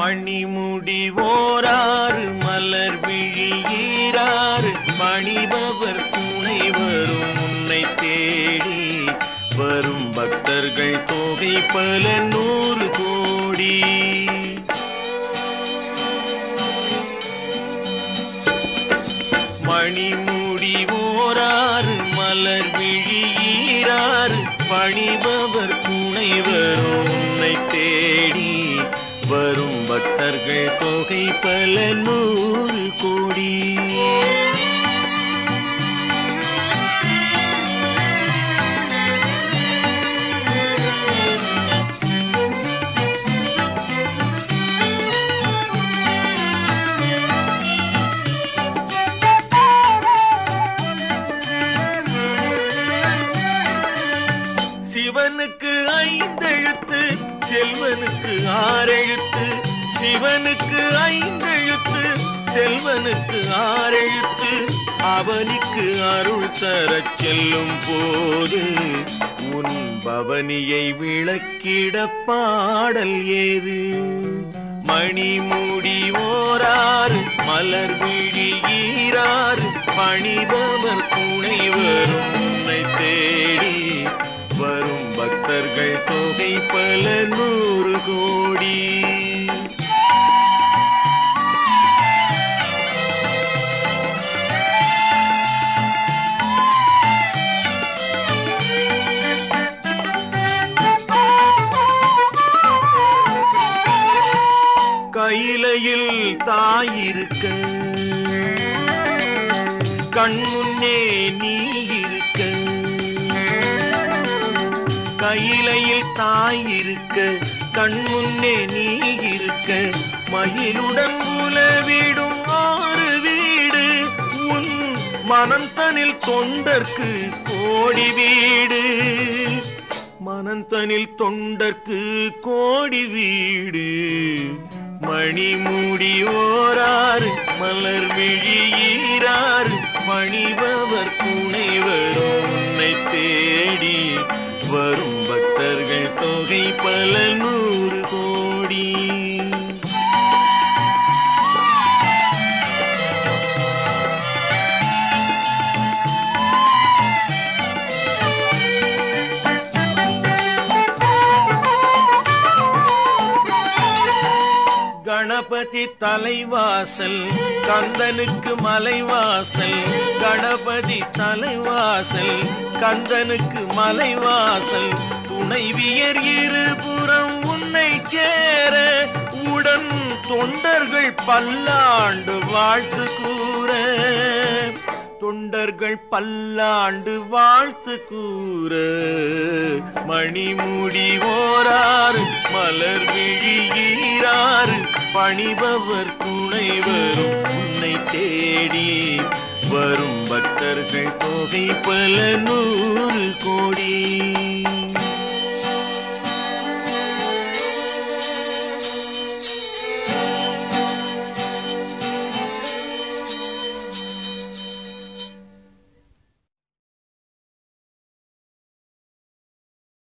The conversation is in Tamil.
மணிமுடி ஓராறு மலர் விழியீராறு பணிபவர் துணை வரும் உன்னை தேடி வரும் பக்தர்கள் தொகை பல நூறு கோடி மணிமுடி ஓராறு மலர் விழியீராறு பணிபவர் துணை வரும் உன்னை தேடி வரும் பக்தர்கள் தொகை பல நூறு கோடி சிவனுக்கு ஐந்தெழுத்து செல்வனுக்கு ஆறெழுத்து சிவனுக்கு ஐந்தெழுத்து செல்வனுக்கு ஆறெழுத்து அவனுக்கு அருள் தரச் செல்லும் போது உன் பவனியை விளக்கிட பாடல் ஏது மணிமுடி ஓராறு மலர் விழி ஈராறு பணிபவர் துணை வரும் உன்னை தேடி வரும் பக்தர்கள் தொகை பல நூறு கோடி கையிலையில் தாயிருக்க கண்முன்னே நீ இருக்க கையிலையில் தாய் இருக்க கண்முன்னே நீ இருக்க மயிலுடன் உலவிடும் ஆறு வீடு உன் மனந்தனில் தொண்டர்க்கு கோடி வீடு மனந்தனில் தொண்டர்க்கு கோடி வீடு மணிமுடி ஓராறு மலர் விழியீராறு பணிபவர் துணை வரும் உன்னை தேடி வரும் பக்தர்கள் தொகை பல நூறு கோடி கணபதி தலைவாசல் கந்தனுக்கு மலைவாசல் கணபதி தலைவாசல் கந்தனுக்கு மலைவாசல் துணைவியர் இருபுறம் உன்னை சேர உடன் தொண்டர்கள் பல்லாண்டு வாழ்த்து கூற தொண்டர்கள் பல்லாண்டு வாழ்த்து கூற மணிமுடி ஓராறு மலர் விழியீராறு பணிபவர் துணை வரும் உன்னை தேடி வரும் பக்தர்கள் தொகை பல நூறு கோடி